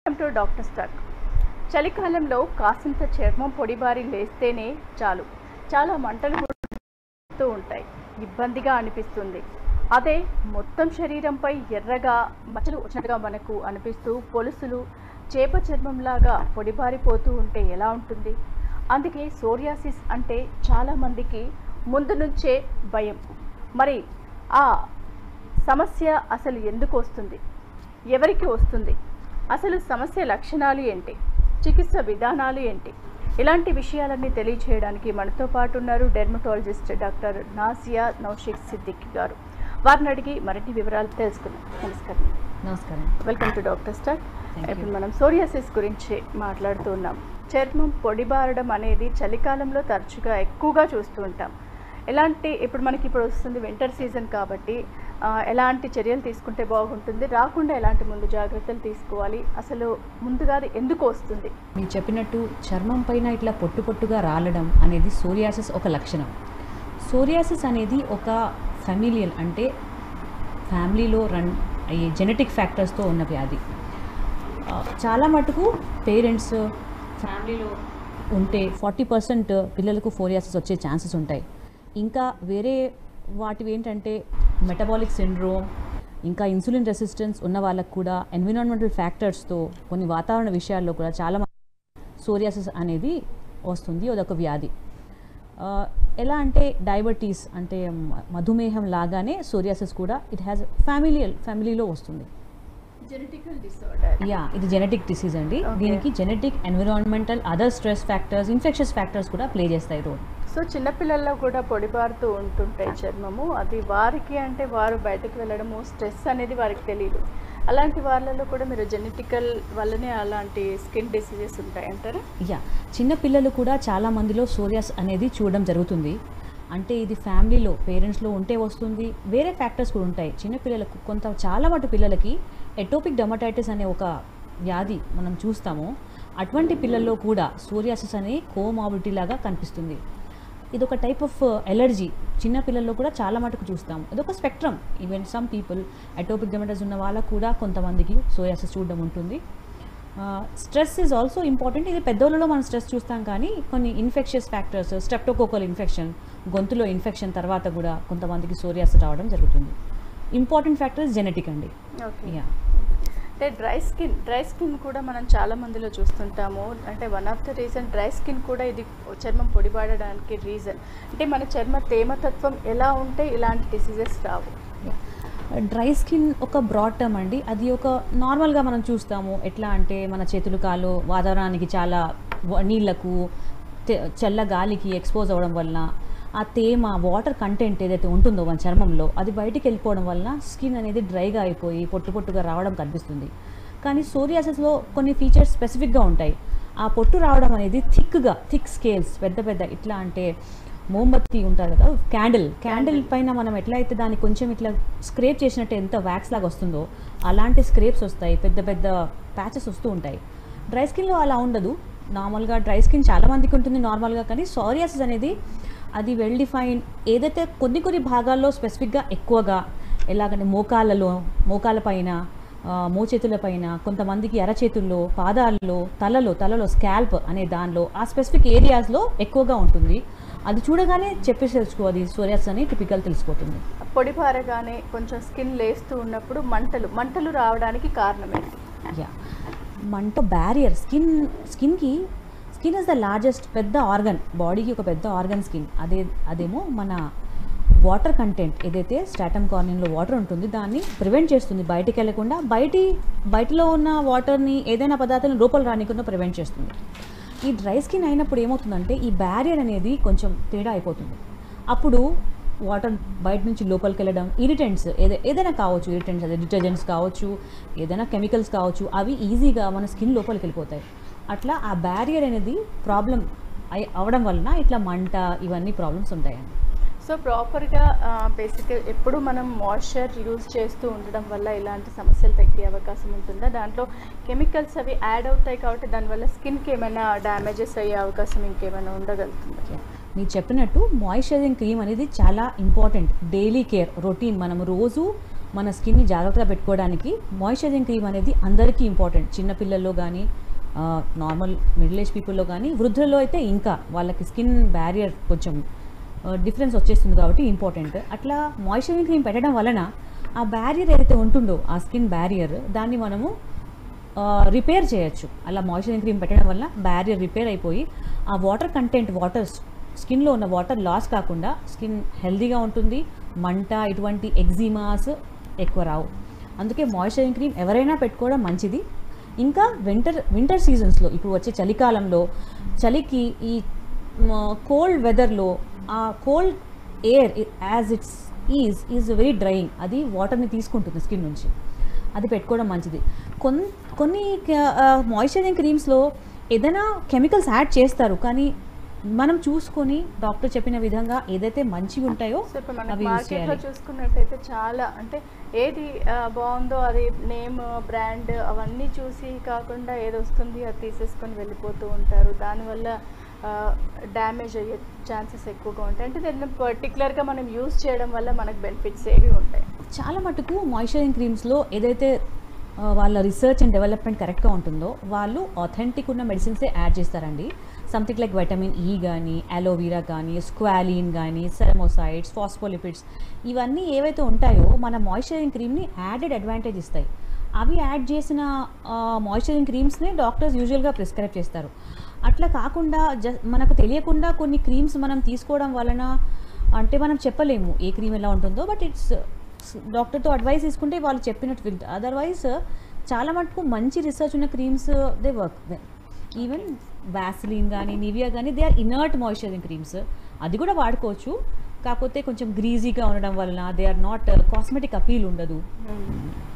Welcome to doctor stock చలికాలంలో కాసింత చర్మం పొడిబారి లేస్తేనే చాలు చాలా మంటలు పుడుతూ ఉంటాయి ఇబ్బందిగా అనిపిస్తుంది అదే మొత్తం శరీరంపై ఎర్రగా మచ్చలు వచ్చినట్టుగా మనకు అనిపిస్తూ పొలుసులు చేప చర్మంలాగా పొడిబారిపోతూ ఉంటే ఎలా ఉంటుంది అందుకే సోరియాసిస్ అంటే చాలామందికి ముందు నుంచే భయం మరి ఆ సమస్య అసలు ఎందుకు వస్తుంది ఎవరికి వస్తుంది అసలు సమస్య లక్షణాలు ఏంటి చికిత్స విధానాలు ఏంటి ఇలాంటి విషయాలన్నీ తెలియచేయడానికి మనతో పాటు ఉన్నారు డెర్మటాలజిస్ట్ డాక్టర్ నాజియా నౌషిక్ సిద్దిక్ గారు వారిని అడిగి మరిన్ని వివరాలు తెలుసుకుందాం నమస్కారం నమస్కారం welcome to doctor stock Thank you. ఇప్పుడు మనం సోరియాసిస్ గురించి మాట్లాడుతూ ఉన్నాం చర్మం పొడిబారడం అనేది చలికాలంలో తరచుగా ఎక్కువగా చూస్తూ ఉంటాం ఎలాంటి ఇప్పుడు మనకి ఇప్పుడు వస్తుంది వింటర్ సీజన్ కాబట్టి ఆ, ఎలాంటి చర్యలు తీసుకుంటే బాగుంటుంది రాకుండా ఎలాంటి ముందు జాగ్రత్తలు తీసుకోవాలి అసలు ముందుగా అది ఎందుకు వస్తుంది మీరు చెప్పినట్టు చర్మం పైన ఇట్లా పొట్టు పొట్టుగా రాలడం అనేది సోరియాసిస్ ఒక లక్షణం సోరియాసిస్ అనేది ఒక ఫెమిలియల్ అంటే ఫ్యామిలీలో రన్ అయ్యే జెనెటిక్ ఫ్యాక్టర్స్తో ఉన్న వ్యాధి ఆ, చాలా మటుకు పేరెంట్స్ ఫ్యామిలీలో ఉంటే ఫార్టీ పర్సెంట్ పిల్లలకు ఫోరియాసిస్ వచ్చే ఛాన్సెస్ ఉంటాయి ఇంకా వేరే వాటివి ఏంటంటే మెటబాలిక్ సిండ్రోమ్ ఇంకా ఇన్సులిన్ రెసిస్టెన్స్ ఉన్న వాళ్ళకు కూడా ఎన్విరాన్మెంటల్ ఫ్యాక్టర్స్తో కొన్ని వాతావరణ విషయాల్లో కూడా చాలా సోరియాసిస్ అనేది వస్తుంది అదొక వ్యాధి ఆ, ఎలా అంటే డయాబెటీస్ అంటే మ- మధుమేహం లాగానే సోరియాసిస్ కూడా ఇట్ హ్యాస్ ఫ్యామిలియల్ ఫ్యామిలీలో వస్తుంది జెనెటికల్ డిసార్డర్ యా ఇది జెనెటిక్ డిసీజ్ అండి Okay. దీనికి genetic environmental other stress factors infections factors కూడా ప్లే చేస్తాయి రోల్ సో చిన్నపిల్లల్లో కూడా పొడిబారుతూ ఉంటుంటాయి చర్మము అది వారికి అంటే వారు బయటకు వెళ్ళడము స్ట్రెస్ అనేది వారికి తెలియదు అలాంటి వాళ్ళలో కూడా మీరు జెనెటికల్ వల్లనే అలాంటి స్కిన్ డిసీజెస్ ఉంటాయి అంటారా యా చిన్న పిల్లలు కూడా చాలా మందిలో సోరియాస్ అనేది చూడడం జరుగుతుంది అంటే ఇది ఫ్యామిలీలో పేరెంట్స్లో ఉంటే వస్తుంది వేరే ఫ్యాక్టర్స్ కూడా ఉంటాయి చిన్న పిల్లలకు కొంత చాలా మటు పిల్లలకి ఎటోపిక్ డొమటైటిస్ అనే ఒక వ్యాధి మనం చూస్తాము అటువంటి పిల్లల్లో కూడా సోరియాసిస్ అనే కోమాబిలిటీ లాగా కనిపిస్తుంది ఇది ఒక టైప్ ఆఫ్ ఎలర్జీ చిన్న పిల్లల్లో కూడా చాలా మటుకు చూస్తాం ఇదొక spectrum even some people atopic dermatitis ఉన్న వాళ్ళకు కూడా కొంతమందికి సోయాసిస్ చూడడం ఉంటుంది స్ట్రెస్ ఈజ్ ఆల్సో ఇంపార్టెంట్ ఇది పెద్దోళ్ళలో మనం స్ట్రెస్ చూస్తాం కానీ కొన్ని ఇన్ఫెక్షియస్ ఫ్యాక్టర్స్ స్ట్రెప్టోకోకల్ ఇన్ఫెక్షన్ గొంతులో ఇన్ఫెక్షన్ తర్వాత కూడా కొంతమందికి సోరియాస్ రావడం జరుగుతుంది ఇంపార్టెంట్ ఫ్యాక్టర్ జెనెటిక్ అండి ఓకే యా అంటే డ్రై స్కిన్ డ్రై స్కిన్ కూడా మనం చాలా మందిలో చూస్తుంటాము అంటే one of the reason dry skin కూడా ఇది చర్మం పొడిబాడడానికి రీజన్ అంటే మన చర్మ తేమతత్వం ఎలా ఉంటే ఇలాంటి డిసీజెస్ రావు డ్రై స్కిన్ ఒక బ్రాడ్ టర్మ్ అండి అది ఒక నార్మల్గా మనం చూస్తాము ఎట్లా అంటే మన చేతులు కాలు వాతావరణానికి చాలా వ- నీళ్లకు తె- చల్ల గాలికి ఎక్స్పోజ్ అవ్వడం వలన ఆ తేమ వాటర్ కంటెంట్ ఏదైతే ఉంటుందో మన చర్మంలో అది బయటికి వెళ్ళిపోవడం వలన స్కిన్ అనేది డ్రైగా అయిపోయి పొట్టు పొట్టుగా రావడం కనిపిస్తుంది కానీ సోరియాసిస్లో కొన్ని ఫీచర్స్ స్పెసిఫిక్గా ఉంటాయి ఆ పొట్టు రావడం అనేది థిక్గా థిక్ స్కేల్స్ పెద్ద పెద్ద ఇట్లా అంటే మోంబత్తి ఉంటుంది కదా క్యాండిల్ క్యాండిల్ పైన మనం ఎట్లయితే దాన్ని కొంచెం ఇట్లా స్క్రేప్ చేసినట్టు ఎంత వ్యాక్స్ లాగా వస్తుందో అలాంటి స్క్రేప్స్ వస్తాయి పెద్ద పెద్ద ప్యాచెస్ వస్తూ ఉంటాయి డ్రై స్కిన్లో అలా ఉండదు నార్మల్గా డ్రై స్కిన్ చాలా మందికి ఉంటుంది నార్మల్గా కానీ సోరియాసిస్ అనేది అది వెల్ డిఫైన్ ఏదైతే కొన్ని కొన్ని భాగాల్లో స్పెసిఫిక్గా ఎక్కువగా ఎలాగంటే మోకాళ్ళలో మోకాల పైన ఆ, మోచేతుల పైన కొంతమందికి అరచేతుల్లో పాదాల్లో తలలో తలలో స్కాల్ప్ అనే దానిలో ఆ స్పెసిఫిక్ ఏరియాస్లో ఎక్కువగా ఉంటుంది అది చూడగానే చెప్పేసి తెలుసుకో అది సోరియాస్ అని టిపికల్ తెలిసిపోతుంది పొడిపారగానే కొంచెం స్కిన్ లేస్తూ ఉన్నప్పుడు మంటలు మంటలు రావడానికి కారణమేంటి యా మంట బ్యారియర్ స్కిన్ స్కిన్కి స్కిన్ ఇస్ ద లార్జెస్ట్ పెద్ద ఆర్గన్ బాడీకి ఒక పెద్ద ఆర్గన్ స్కిన్ అదే అదేమో మన వాటర్ కంటెంట్ ఏదైతే స్టాటమ్ కార్నింగ్లో వాటర్ ఉంటుంది దాన్ని ప్రివెంట్ చేస్తుంది బయటికి వెళ్ళకుండా బయటి బయటలో ఉన్న వాటర్ని ఏదైనా పదార్థాలను లోపల రానికుండా ప్రివెంట్ చేస్తుంది ఈ డ్రై స్కిన్ అయినప్పుడు ఏమవుతుందంటే ఈ బ్యారియర్ అనేది కొంచెం తేడా అయిపోతుంది అప్పుడు వాటర్ బయట నుంచి లోపలికి వెళ్ళడం ఇరిటెంట్స్ ఏదే ఏదైనా కావచ్చు ఇరిటెంట్స్ అదే డిటర్జెంట్స్ కావచ్చు ఏదైనా కెమికల్స్ కావచ్చు అవి ఈజీగా మన స్కిన్ లోపలికి వెళ్ళిపోతాయి అట్లా ఆ బ్యారియర్ అనేది ప్రాబ్లం అయి అవడం వలన ఇట్లా మంట ఇవన్నీ ప్రాబ్లమ్స్ ఉంటాయండి సో ప్రాపర్గా బేసిక్గా ఎప్పుడు మనం మాయిశ్చర్ యూజ్ చేస్తూ ఉండడం వల్ల ఇలాంటి సమస్యలు తగ్గే అవకాశం ఉంటుందా దాంట్లో కెమికల్స్ అవి యాడ్ అవుతాయి కాబట్టి దానివల్ల స్కిన్కి ఏమైనా డ్యామేజెస్ అయ్యే అవకాశం ఇంకేమైనా ఉండగలుగుతుందా మీరు చెప్పినట్టు మాయిశ్చరైజింగ్ క్రీమ్ అనేది చాలా ఇంపార్టెంట్ డైలీ కేర్ రొటీన్ మనం రోజు మన స్కిన్ని జాగ్రత్తగా పెట్టుకోవడానికి మాయిశ్చరైజింగ్ క్రీమ్ అనేది అందరికీ ఇంపార్టెంట్ చిన్నపిల్లల్లో కానీ నార్మల్ మిడిల్ ఏజ్ పీపుల్లో కానీ వృద్ధుల్లో అయితే ఇంకా వాళ్ళకి స్కిన్ బ్యారియర్ కొంచెం డిఫరెన్స్ వచ్చేస్తుంది కాబట్టి ఇంపార్టెంట్ అట్లా మాయిశ్చరైజింగ్ క్రీమ్ పెట్టడం వలన ఆ బ్యారియర్ ఏదైతే ఉంటుందో ఆ స్కిన్ బ్యారియర్ దాన్ని మనము రిపేర్ చేయొచ్చు అలా మాయిశ్చరైజింగ్ క్రీమ్ పెట్టడం వల్ల బ్యారియర్ రిపేర్ అయిపోయి ఆ వాటర్ కంటెంట్ వాటర్ స్కిన్లో ఉన్న వాటర్ లాస్ కాకుండా స్కిన్ హెల్దీగా ఉంటుంది మంట ఇటువంటి ఎగ్జిమాస్ ఎక్కువ రావు అందుకే మాయిశ్చరైజింగ్ క్రీమ్ ఎవరైనా పెట్టుకోవడం మంచిది ఇంకా వింటర్ వింటర్ సీజన్స్లో ఇప్పుడు వచ్చే చలికాలంలో చలికి ఈ కోల్డ్ వెదర్లో ఆ cold air as it's is is very drying అది వాటర్ని తీసుకుంటుంది స్కిన్ నుంచి అది పెట్టుకోవడం మంచిది కొన్ కొన్ని మాయిశ్చరైజింగ్ క్రీమ్స్లో ఏదైనా కెమికల్స్ యాడ్ చేస్తారు కానీ మనం చూసుకొని డాక్టర్ చెప్పిన విధంగా ఏదైతే మంచివి ఉంటాయో సో ఇప్పుడు మనకి అవి యూజ్ మార్కెట్లో చేయాలి చూసుకున్నట్టయితే చాలా అంటే ఏది ఆ, బాగుందో అది నేమ్ బ్రాండ్ అవన్నీ చూసి కాకుండా ఏది వస్తుంది అది తీసేసుకొని వెళ్ళిపోతూ ఉంటారు దానివల్ల డ్యామేజ్ అయ్యే ఛాన్సెస్ ఎక్కువగా ఉంటాయి అంటే దాన్ని పర్టికులర్గా మనం యూస్ చేయడం వల్ల మనకు బెనిఫిట్స్ ఏవి ఉంటాయి చాలా మటుకు మాయిశ్చరైజింగ్ క్రీమ్స్లో ఏదైతే ఆ, వాళ్ళ రీసెర్చ్ అండ్ డెవలప్మెంట్ కరెక్ట్గా ఉంటుందో వాళ్ళు ఆథెంటిక్ ఉన్న మెడిసిన్సే యాడ్ చేస్తారండి సంథింగ్ లైక్ వైటమిన్ ఈ కానీ అలోవీరా కానీ స్క్వాలిన్ కానీ సెరమోసైడ్స్ ఫాస్ఫోలిపిడ్స్ ఇవన్నీ ఏవైతే ఉంటాయో మన మాయిశ్చరైజింగ్ క్రీమ్ని యాడెడ్ అడ్వాంటేజ్ ఇస్తాయి అవి యాడ్ చేసిన మాయిశ్చరైజింగ్ క్రీమ్స్ని డాక్టర్స్ యూజువల్గా ప్రిస్క్రైబ్ చేస్తారు అట్లా కాకుండా జ మనకు తెలియకుండా కొన్ని క్రీమ్స్ మనం తీసుకోవడం వలన అంటే మనం చెప్పలేము ఏ క్రీమ్ ఎలా ఉంటుందో బట్ ఇట్స్ డాక్టర్తో అడ్వైస్ తీసుకుంటే వాళ్ళు చెప్పినట్టు వింటారు అదర్వైజ్ చాలా మటుకు మంచి రీసెర్చ్ ఉన్న creams they work even Vaseline కానీ నివియా కానీ they are inert moisturising creams అది కూడా వాడుకోవచ్చు కాకపోతే కొంచెం గ్రీజీగా ఉండడం వలన they are not cosmetic appeal ఉండదు